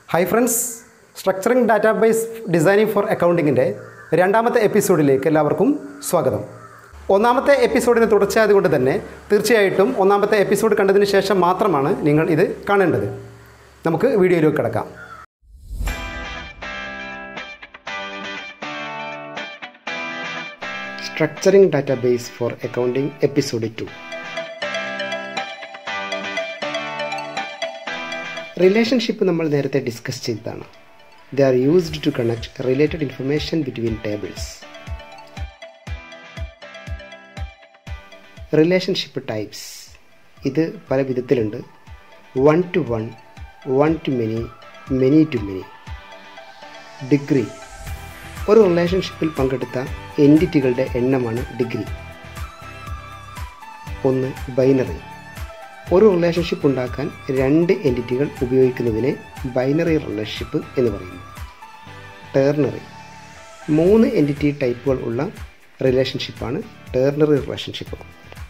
Hi friends structuring database designing for അക്കൗണ്ടിങ്ങിൻ്റെ രണ്ടാമത്തെ എപ്പിസോഡിലേക്ക് എല്ലാവർക്കും സ്വാഗതം ഒന്നാമത്തെ എപ്പിസോഡിന് തുടർച്ചയായതുകൊണ്ട് തന്നെ തീർച്ചയായിട്ടും ഒന്നാമത്തെ എപ്പിസോഡ് കണ്ടതിന് ശേഷം മാത്രമാണ് നിങ്ങൾ ഇത് കാണേണ്ടത് നമുക്ക് വീഡിയോയിലേക്ക് കിടക്കാം structuring database for accounting episode two relationship നമ്മൾ നേരത്തെ ഡിസ്കസ് ചെയ്തതാണ് they are used to connect related information between tables relationship types ഇത് പല വിധത്തിലുണ്ട് one to one one to many many to many degree ഒരു റിലേഷൻഷിപ്പിൽ പങ്കെടുത്ത എൻറ്റിറ്റികളുടെ എണ്ണമാണ് ഡിഗ്രി ഒന്ന് ബൈനറി ഒരു റിലേഷൻഷിപ്പ് ഉണ്ടാക്കാൻ രണ്ട് എൻറ്റിറ്റികൾ ഉപയോഗിക്കുന്നതിനെ ബൈനറി റിലേഷൻഷിപ്പ് എന്ന് പറയുന്നു ടേർണറി മൂന്ന് എൻറ്റിറ്റി ടൈപ്പുകൾ ഉള്ള റിലേഷൻഷിപ്പാണ് ടേർണറി റിലേഷൻഷിപ്പ്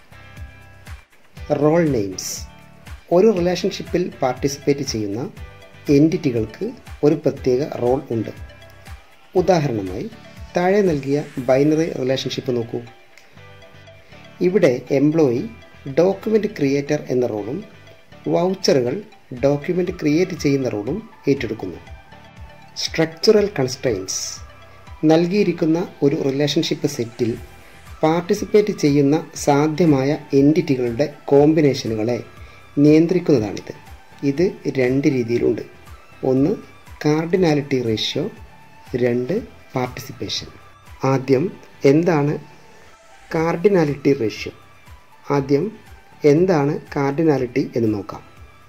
റോൾ നെയിംസ് ഒരു റിലേഷൻഷിപ്പിൽ പാർട്ടിസിപ്പേറ്റ് ചെയ്യുന്ന എൻറ്റിറ്റികൾക്ക് ഒരു പ്രത്യേക റോൾ ഉണ്ട് ഉദാഹരണമായി താഴെ നൽകിയ ബൈനറി റിലേഷൻഷിപ്പ് നോക്കൂ ഇവിടെ എംപ്ലോയി ഡോക്യുമെൻ്റ് ക്രിയേറ്റർ എന്ന റോളും വൗച്ചറുകൾ ഡോക്യുമെൻ്റ് ക്രിയേറ്റ് ചെയ്യുന്ന റോളും ഏറ്റെടുക്കുന്നു സ്ട്രക്ചറൽ കൺസ്ട്രെയിൻസ് നൽകിയിരിക്കുന്ന ഒരു റിലേഷൻഷിപ്പ് സെറ്റിൽ പാർട്ടിസിപ്പേറ്റ് ചെയ്യുന്ന സാധ്യമായ എൻറ്റിറ്റികളുടെ കോമ്പിനേഷനുകളെ നിയന്ത്രിക്കുന്നതാണിത് ഇത് രണ്ട് രീതിയിലുണ്ട് ഒന്ന് കാർഡിനാലിറ്റി റേഷ്യോ രണ്ട് പാർട്ടിസിപ്പേഷൻ ആദ്യം എന്താണ് കാർഡിനാലിറ്റി റേഷ്യോ ആദ്യം എന്താണ് കാർഡിനാലിറ്റി എന്ന് നോക്കാം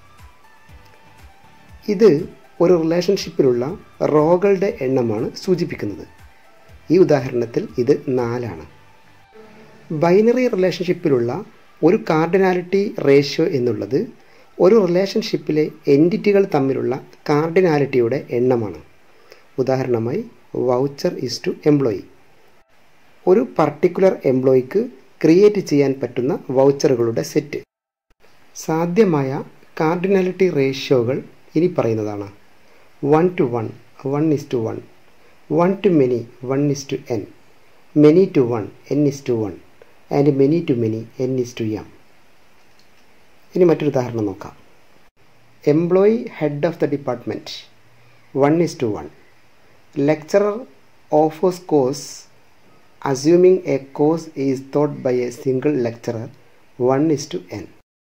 ഇത് ഒരു റിലേഷൻഷിപ്പിലുള്ള റോകളുടെ എണ്ണമാണ് സൂചിപ്പിക്കുന്നത് ഈ ഉദാഹരണത്തിൽ ഇത് നാലാണ് ബൈനറി റിലേഷൻഷിപ്പിലുള്ള ഒരു കാർഡിനാലിറ്റി റേഷ്യോ എന്നുള്ളത് ഒരു റിലേഷൻഷിപ്പിലെ എൻറ്റിറ്റികൾ തമ്മിലുള്ള കാർഡിനാലിറ്റിയുടെ എണ്ണമാണ് ഉദാഹരണമായി വൗച്ചർ ഈസ് ടു എംപ്ലോയി ഒരു പർട്ടിക്കുലർ എംപ്ലോയിക്ക് ക്രിയേറ്റ് ചെയ്യാൻ പറ്റുന്ന വൗച്ചറുകളുടെ സെറ്റ് സാധ്യമായ കാർഡിനാലിറ്റി റേഷ്യോകൾ ഇനി പറയുന്നതാണ് one to one one is to one one to many one is to N many to one N is to one and many to many N is to M ഇനി മറ്റൊരു ഉദാഹരണം നോക്കാം employee head of the department one is to one lecturer offers course assuming a course is taught by a single lecturer 1 is to n.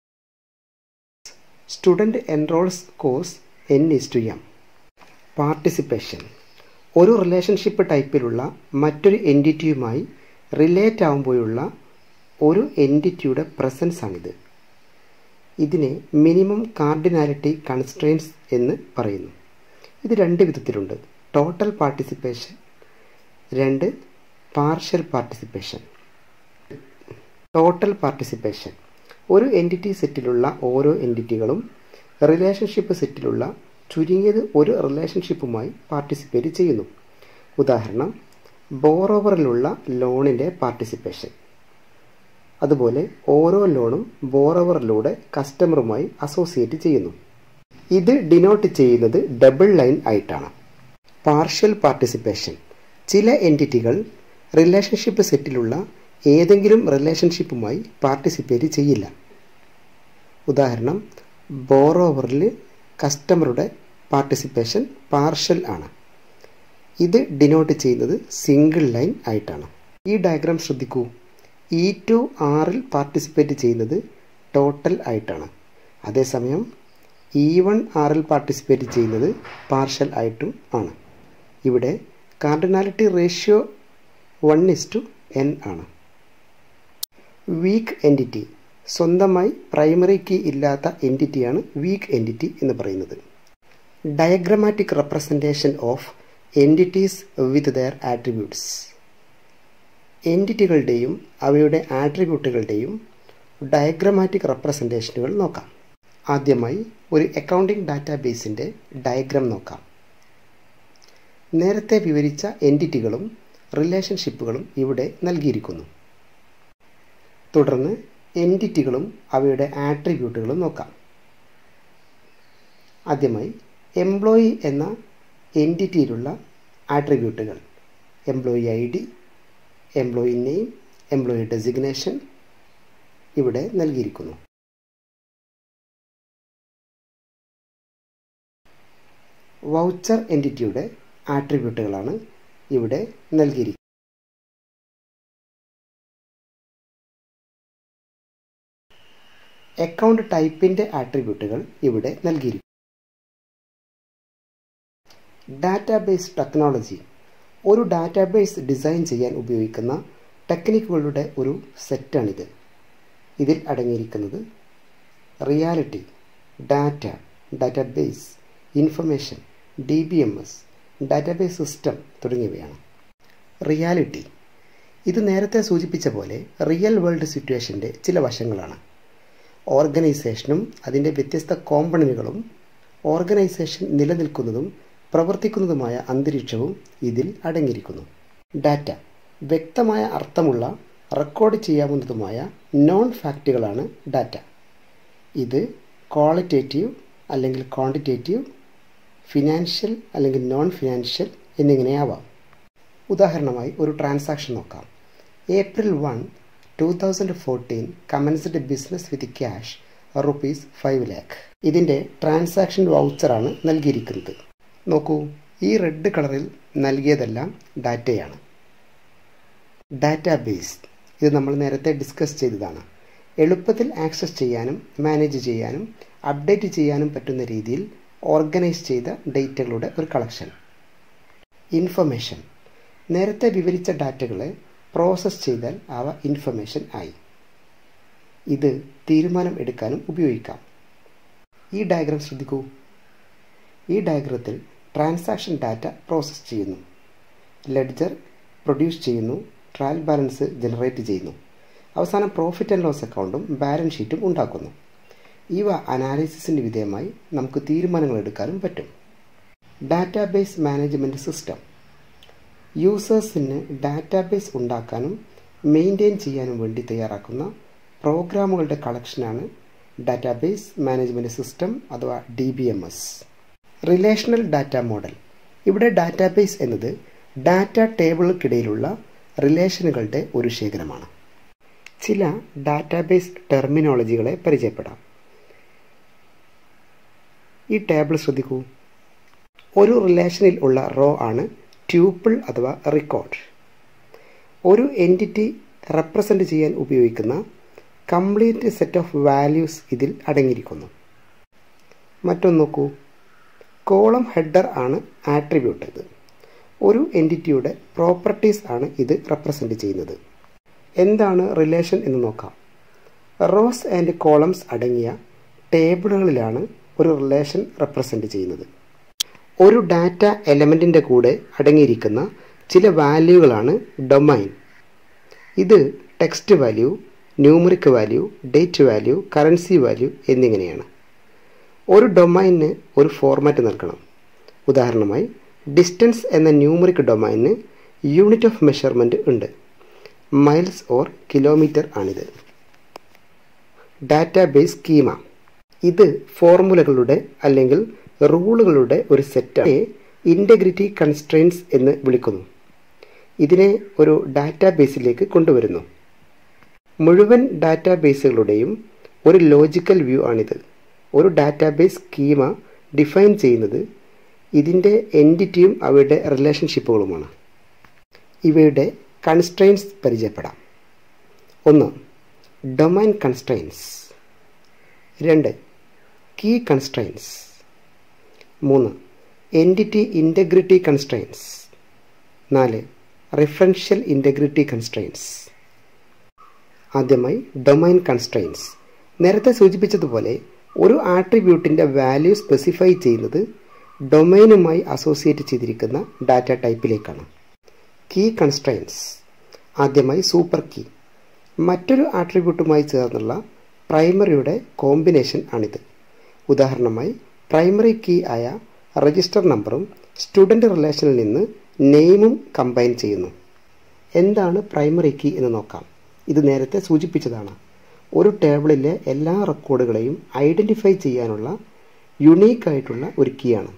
Student enrolls course n is to m. Participation ഒരു റിലേഷൻഷിപ്പ് ടൈപ്പിലുള്ള മറ്റൊരു എൻറ്റിറ്റിയുമായി relate ആകുമ്പോഴുള്ള ഒരു എൻറ്റിറ്റിയുടെ presence ആണിത് ഇതിനെ minimum cardinality constraints എന്ന് പറയുന്നു ഇത് രണ്ട് വിധത്തിലുണ്ട് ടോട്ടൽ പാർട്ടിസിപ്പേഷൻ രണ്ട് പാർഷ്യൽ പാർട്ടിസിപ്പേഷൻ ടോട്ടൽ പാർട്ടിസിപ്പേഷൻ ഒരു എൻറ്റിറ്റി സെറ്റിലുള്ള ഓരോ എൻറ്റിറ്റികളും റിലേഷൻഷിപ്പ് സെറ്റിലുള്ള ചുരുങ്ങിയത് ഒരു റിലേഷൻഷിപ്പുമായി പാർട്ടിസിപ്പേറ്റ് ചെയ്യുന്നു ഉദാഹരണം ബോറോവറിലുള്ള ലോണിൻ്റെ പാർട്ടിസിപ്പേഷൻ അതുപോലെ ഓരോ ലോണും ബോറോവറിലൂടെ കസ്റ്റമറുമായി അസോസിയേറ്റ് ചെയ്യുന്നു ഇത് ഡിനോട്ട് ചെയ്യുന്നത് ഡബിൾ ലൈൻ ആയിട്ടാണ് പാർഷ്യൽ പാർട്ടിസിപ്പേഷൻ ചില എൻറ്റിറ്റികൾ റിലേഷൻഷിപ്പ് സെറ്റിലുള്ള ഏതെങ്കിലും റിലേഷൻഷിപ്പുമായി പാർട്ടിസിപ്പേറ്റ് ചെയ്യില്ല ഉദാഹരണം ബോറോവറിൽ കസ്റ്റമറുടെ പാർട്ടിസിപ്പേഷൻ പാർഷ്യൽ ആണ് ഇത് ഡിനോട്ട് ചെയ്യുന്നത് സിംഗിൾ ലൈൻ ആയിട്ടാണ് ഈ ഡയഗ്രാം ശ്രദ്ധിക്കൂ ഇ ടു ആറിൽ പാർട്ടിസിപ്പേറ്റ് ചെയ്യുന്നത് ടോട്ടൽ ആയിട്ടാണ് അതേസമയം ഇ വൺ ആറിൽ പാർട്ടിസിപ്പേറ്റ് ചെയ്യുന്നത് പാർഷ്യൽ ആയിട്ടും ആണ് ഇവിടെ cardinality ratio one is to N ആണ് വീക്ക് എൻറ്റിറ്റി സ്വന്തമായി പ്രൈമറി കീ ഇല്ലാത്ത എൻറ്റിറ്റിയാണ് വീക്ക് എൻറ്റിറ്റി എന്ന് പറയുന്നത് diagrammatic representation of entities with their attributes എൻറ്റിറ്റികളുടെയും അവയുടെ ആട്രിബ്യൂട്ടുകളുടെയും ഡയഗ്രമാറ്റിക് റെപ്രസെൻറ്റേഷനുകൾ നോക്കാം ആദ്യമായി ഒരു അക്കൗണ്ടിംഗ് ഡാറ്റാബേസിൻ്റെ ഡയഗ്രാം നോക്കാം നേരത്തെ വിവരിച്ച എൻറ്റിറ്റികളും റിലേഷൻഷിപ്പുകളും ഇവിടെ നൽകിയിരിക്കുന്നു തുടർന്ന് എൻറ്റിറ്റികളും അവയുടെ ആട്രിബ്യൂട്ടുകളും നോക്കാം ആദ്യമായി എംപ്ലോയി എന്ന എൻറ്റിറ്റിയിലുള്ള ആട്രിബ്യൂട്ടുകൾ employee I D employee name employee designation ഇവിടെ നൽകിയിരിക്കുന്നു വൗച്ചർ എൻറ്റിറ്റിയുടെ ആട്രിബ്യൂട്ടുകളാണ് ഇവിടെ നൽകിയിരിക്കുന്നത് അക്കൗണ്ട് ടൈപ്പിൻ്റെ ആട്രിബ്യൂട്ടുകൾ ഇവിടെ നൽകിയിരിക്കുന്നു ഡാറ്റാബേസ് ടെക്നോളജി ഒരു ഡാറ്റാബേസ് ഡിസൈൻ ചെയ്യാൻ ഉപയോഗിക്കുന്ന ടെക്നിക്കുകളുടെ ഒരു സെറ്റാണിത് ഇതിൽ അടങ്ങിയിരിക്കുന്നത് reality data database information D B M S database system തുടങ്ങിയവയാണ് റിയാലിറ്റി ഇത് നേരത്തെ സൂചിപ്പിച്ച പോലെ റിയൽ വേൾഡ് സിറ്റുവേഷൻ്റെ ചില വശങ്ങളാണ് ഓർഗനൈസേഷനും അതിൻ്റെ വ്യത്യസ്ത കോമ്പണനുകളും ഓർഗനൈസേഷൻ നിലനിൽക്കുന്നതും പ്രവർത്തിക്കുന്നതുമായ അന്തരീക്ഷവും ഇതിൽ അടങ്ങിയിരിക്കുന്നു ഡാറ്റ വ്യക്തമായ അർത്ഥമുള്ള റെക്കോർഡ് ചെയ്യാവുന്നതുമായ നോൺ ഫാക്റ്റുകളാണ് ഡാറ്റ ഇത് ക്വാളിറ്റേറ്റീവ് അല്ലെങ്കിൽ ക്വാണ്ടിറ്റേറ്റീവ് ഫിനാൻഷ്യൽ അല്ലെങ്കിൽ നോൺ ഫിനാൻഷ്യൽ എന്നിങ്ങനെയാവാം ഉദാഹരണമായി ഒരു ട്രാൻസാക്ഷൻ നോക്കാം April one two thousand fourteen commenced business with cash rupees five lakh ഇതിൻ്റെ ട്രാൻസാക്ഷൻ വൗച്ചറാണ് നൽകിയിരിക്കുന്നത് നോക്കൂ ഈ റെഡ് കളറിൽ നൽകിയതെല്ലാം ഡാറ്റയാണ് ഡാറ്റാബേസ് ഇത് നമ്മൾ നേരത്തെ ഡിസ്കസ് ചെയ്തതാണ് എളുപ്പത്തിൽ ആക്സസ് ചെയ്യാനും മാനേജ് ചെയ്യാനും അപ്ഡേറ്റ് ചെയ്യാനും പറ്റുന്ന രീതിയിൽ ഓർഗനൈസ് ചെയ്ത ഡേറ്റകളുടെ ഒരു കളക്ഷൻ ഇൻഫർമേഷൻ നേരത്തെ വിവരിച്ച ഡാറ്റകളെ പ്രോസസ്സ് ചെയ്താൽ അവ ഇൻഫർമേഷൻ ആയി ഇത് തീരുമാനം എടുക്കാനും ഉപയോഗിക്കാം ഈ ഡയഗ്രാം ശ്രദ്ധിക്കൂ ഈ ഡയഗ്രത്തിൽ ട്രാൻസാക്ഷൻ ഡാറ്റ പ്രോസസ്സ് ചെയ്യുന്നു ലെഡ്ജർ പ്രൊഡ്യൂസ് ചെയ്യുന്നു ട്രയൽ ബാലൻസ് ജനറേറ്റ് ചെയ്യുന്നു അവസാനം പ്രോഫിറ്റ് ആൻഡ് ലോസ് അക്കൗണ്ടും ബാലൻസ് ഷീറ്റും ഉണ്ടാക്കുന്നു ഇവ അനാലിസിസിന് വിധേയമായി നമുക്ക് തീരുമാനങ്ങൾ എടുക്കാനും പറ്റും ഡാറ്റാബേസ് മാനേജ്മെൻറ്റ് സിസ്റ്റം യൂസേഴ്സിന് ഡാറ്റാബേസ് ഉണ്ടാക്കാനും മെയിൻറ്റെയിൻ ചെയ്യാനും വേണ്ടി തയ്യാറാക്കുന്ന പ്രോഗ്രാമുകളുടെ കളക്ഷനാണ് ഡാറ്റാബേസ് മാനേജ്മെൻറ്റ് സിസ്റ്റം അഥവാ D B M S relational data model ഇവിടെ ഡാറ്റാബേസ് എന്നത് ഡാറ്റ ടേബിളുകൾക്കിടയിലുള്ള റിലേഷനുകളുടെ ഒരു ശേഖരമാണ് ചില ഡാറ്റാബേസ് ടെർമിനോളജികളെ പരിചയപ്പെടാം ഈ ടേബിൾ ശ്രദ്ധിക്കൂ ഒരു റിലേഷനിൽ ഉള്ള റോ ആണ് ട്യൂപ്പിൾ അഥവാ റെക്കോർഡ് ഒരു എൻറ്റിറ്റി റെപ്രസെൻ്റ് ചെയ്യാൻ ഉപയോഗിക്കുന്ന കംപ്ലീറ്റ് സെറ്റ് ഓഫ് വാല്യൂസ് ഇതിൽ അടങ്ങിയിരിക്കുന്നു മറ്റൊന്ന് നോക്കൂ കോളം ഹെഡർ ആണ് ആട്രിബ്യൂട്ട് ഇത് ഒരു എൻറ്റിറ്റിയുടെ പ്രോപ്പർട്ടീസ് ആണ് ഇത് റെപ്രസെൻ്റ് ചെയ്യുന്നത് എന്താണ് റിലേഷൻ എന്ന് നോക്കാം റോസ് ആൻഡ് കോളംസ് അടങ്ങിയ ടേബിളുകളിലാണ് ഒരു റിലേഷൻ റെപ്രസെൻ്റ് ചെയ്യുന്നത് ഒരു ഡാറ്റ എലമെൻറ്റിൻ്റെ കൂടെ അടങ്ങിയിരിക്കുന്ന ചില വാല്യൂകളാണ് ഡൊമൈൻ ഇത് text value numeric value date value currency value എന്നിങ്ങനെയാണ് ഒരു ഡൊമൈനിന് ഒരു ഫോർമാറ്റ് നൽകണം ഉദാഹരണമായി ഡിസ്റ്റൻസ് എന്ന ന്യൂമറിക് ഡൊമൈനിന് യൂണിറ്റ് ഓഫ് മെഷർമെൻറ്റ് ഉണ്ട് മൈൽസ് ഓർ കിലോമീറ്റർ ആണിത് ഡാറ്റാബേസ് സ്കീമ ഇത് ഫോർമുലകളുടെ അല്ലെങ്കിൽ റൂളുകളുടെ ഒരു സെറ്റാണ് ഇൻറ്റഗ്രിറ്റി കൺസ്ട്രെയിൻസ് എന്ന് വിളിക്കുന്നു ഇതിനെ ഒരു ഡാറ്റാബേസിലേക്ക് കൊണ്ടുവരുന്നു മുഴുവൻ ഡാറ്റാബേസുകളുടെയും ഒരു ലോജിക്കൽ വ്യൂ ആണിത് ഒരു ഡാറ്റാബേസ് സ്കീമ ഡിഫൈൻ ചെയ്യുന്നത് ഇതിൻ്റെ എൻറ്റിറ്റിയും അവയുടെ റിലേഷൻഷിപ്പുകളുമാണ് ഇവയുടെ കൺസ്ട്രെയിൻസ് പരിചയപ്പെടാം ഒന്ന് ഡൊമൈൻ കൺസ്ട്രെയിൻസ് രണ്ട് കീ കൺസ്ട്രെയിൻസ് മൂന്ന് എൻറ്റിറ്റി ഇൻറ്റഗ്രിറ്റി കൺസ്ട്രെയിൻസ് നാല് റിഫറൻഷ്യൽ ഇൻറ്റഗ്രിറ്റി കൺസ്ട്രെയിൻസ് ആദ്യമായി ഡൊമൈൻ കൺസ്ട്രെയിൻസ് നേരത്തെ സൂചിപ്പിച്ചതുപോലെ ഒരു ആട്രിബ്യൂട്ടിൻ്റെ വാല്യൂ സ്പെസിഫൈ ചെയ്യുന്നത് ഡൊമൈനുമായി അസോസിയേറ്റ് ചെയ്തിരിക്കുന്ന ഡാറ്റ ടൈപ്പിലേക്കാണ് കീ കൺസ്ട്രെയിൻസ് ആദ്യമായി സൂപ്പർ കീ മറ്റൊരു ആട്രിബ്യൂട്ടുമായി ചേർന്നുള്ള പ്രൈമറിയുടെ കോമ്പിനേഷൻ ആണിത് ഉദാഹരണമായി പ്രൈമറി കീ ആയ രജിസ്റ്റർ നമ്പറും സ്റ്റുഡൻറ്റ് റിലേഷനിൽ നിന്ന് നെയിമും കമ്പൈൻ ചെയ്യുന്നു എന്താണ് പ്രൈമറി കീ എന്ന് നോക്കാം ഇത് നേരത്തെ സൂചിപ്പിച്ചതാണ് ഒരു ടേബിളിലെ എല്ലാ റെക്കോർഡുകളെയും ഐഡൻറ്റിഫൈ ചെയ്യാനുള്ള യുണീക്ക് ആയിട്ടുള്ള ഒരു കീയാണ്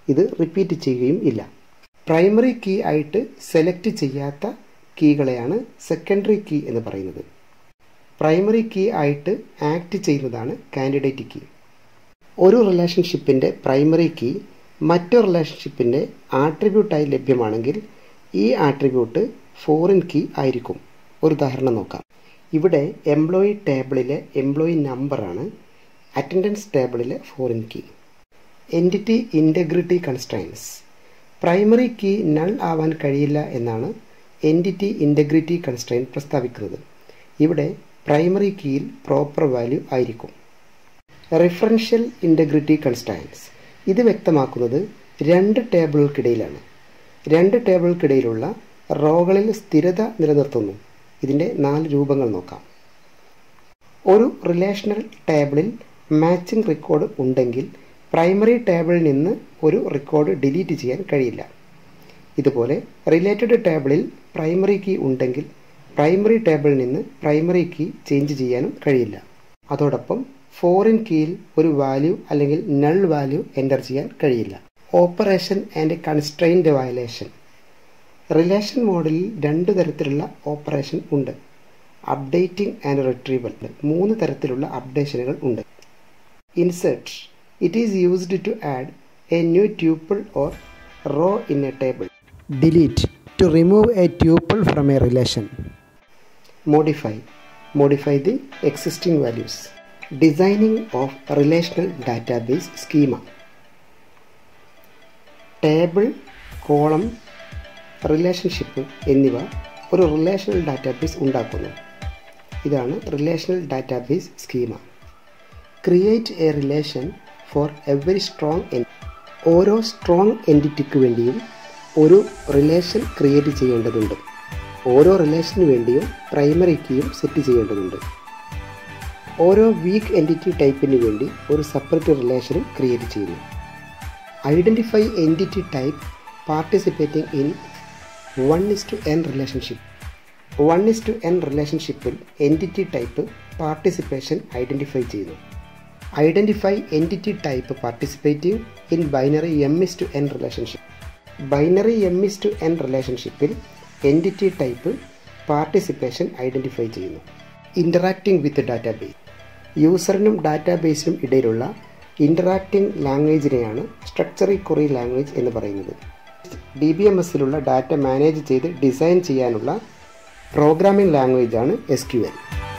ഇത് റിപ്പീറ്റ് ചെയ്യുകയും ഇല്ല പ്രൈമറി കീ ആയിട്ട് സെലക്ട് ചെയ്യാത്ത കീകളെയാണ് സെക്കൻഡറി കീ എന്ന് പറയുന്നത് പ്രൈമറി കീ ആയിട്ട് ആക്ട് ചെയ്യുന്നതാണ് കാൻഡിഡേറ്റ് കീ ഒരു റിലേഷൻഷിപ്പിൻ്റെ പ്രൈമറി കീ മറ്റൊരു റിലേഷൻഷിപ്പിൻ്റെ ആട്രിബ്യൂട്ടായി ലഭ്യമാണെങ്കിൽ ഈ ആട്രിബ്യൂട്ട് ഫോറിൻ കീ ആയിരിക്കും ഒരു ഉദാഹരണം നോക്കാം ഇവിടെ എംപ്ലോയി ടേബിളിലെ എംപ്ലോയി നമ്പറാണ് അറ്റൻഡൻസ് ടേബിളിലെ foreign key entity integrity constraints primary key null ആവാൻ കഴിയില്ല എന്നാണ് എൻറ്റിറ്റി ഇൻറ്റഗ്രിറ്റി കൺസ്ട്രൈൻ പ്രസ്താവിക്കുന്നത് ഇവിടെ പ്രൈമറി കീയിൽ പ്രോപ്പർ വാല്യൂ ആയിരിക്കും റിഫറൻഷ്യൽ ഇൻറ്റഗ്രിറ്റി കൺസ്ട്രൈൻസ് ഇത് വ്യക്തമാക്കുന്നത് രണ്ട് ടേബിളുകൾക്കിടയിലാണ് രണ്ട് ടേബിളുകൾക്കിടയിലുള്ള റോകളിൽ സ്ഥിരത നിലനിർത്തുന്നു ഇതിൻ്റെ നാല് രൂപങ്ങൾ നോക്കാം ഒരു റിലേഷണൽ ടേബിളിൽ മാച്ചിങ് റെക്കോർഡ് ഉണ്ടെങ്കിൽ പ്രൈമറി ടേബിളിൽ നിന്ന് ഒരു റെക്കോർഡ് ഡിലീറ്റ് ചെയ്യാൻ കഴിയില്ല ഇതുപോലെ റിലേറ്റഡ് ടേബിളിൽ പ്രൈമറി കീ ഉണ്ടെങ്കിൽ പ്രൈമറി ടേബിളിൽ നിന്ന് പ്രൈമറി കീ ചേഞ്ച് ചെയ്യാനും കഴിയില്ല അതോടൊപ്പം ഫോറിൻ കീയിൽ ഒരു വാല്യൂ അല്ലെങ്കിൽ നൾ വാല്യൂ എൻ്റർ ചെയ്യാൻ കഴിയില്ല operation and constrained violation relation മോഡലിൽ രണ്ട് തരത്തിലുള്ള ഓപ്പറേഷൻ ഉണ്ട് അപ്ഡേറ്റിംഗ് ആൻഡ് റിട്രീവൽ മൂന്ന് തരത്തിലുള്ള അപ്ഡേഷനുകൾ ഉണ്ട് insert it is used to add a new tuple or row in a table delete to remove a tuple from a relation modify modify the existing values designing of relational database schema table column relationship എന്നിവ ഒരു relational database ഉണ്ടാക്കുന്നു ഇതാണ് relational database schema create a relation for every strong ഓരോ strong എൻറ്റിറ്റിക്ക് വേണ്ടിയും ഒരു relation create ചെയ്യേണ്ടതുണ്ട് ഓരോ റിലേഷന് വേണ്ടിയും പ്രൈമറി കീയും സെറ്റ് ചെയ്യേണ്ടതുണ്ട് ഓരോ വീക്ക് എൻറ്റിറ്റി ടൈപ്പിന് വേണ്ടി ഒരു സെപ്പറേറ്റ് റിലേഷനും ക്രിയേറ്റ് ചെയ്യുന്നു identify entity type participating in one is to N relationship one is to N റിലേഷൻഷിപ്പിൽ എൻറ്റിറ്റി ടൈപ്പ് പാർട്ടിസിപ്പേഷൻ ഐഡൻറ്റിഫൈ ചെയ്യുന്നു identify entity type participating in binary M is to N relationship binary M is to N റിലേഷൻഷിപ്പിൽ entity type participation identify ചെയ്യുന്നു interacting വിത്ത് database യൂസറിനും ഡാറ്റാബേസിനും ഇടയിലുള്ള ഇൻ്ററാക്റ്റിംഗ് ലാംഗ്വേജിനെയാണ് സ്ട്രക്ചറി കൊറി language എന്ന് പറയുന്നത് D B M എസിലുള്ള data manage ചെയ്ത് design ചെയ്യാനുള്ള programming ലാംഗ്വേജാണ് എസ് ക്യു എൽ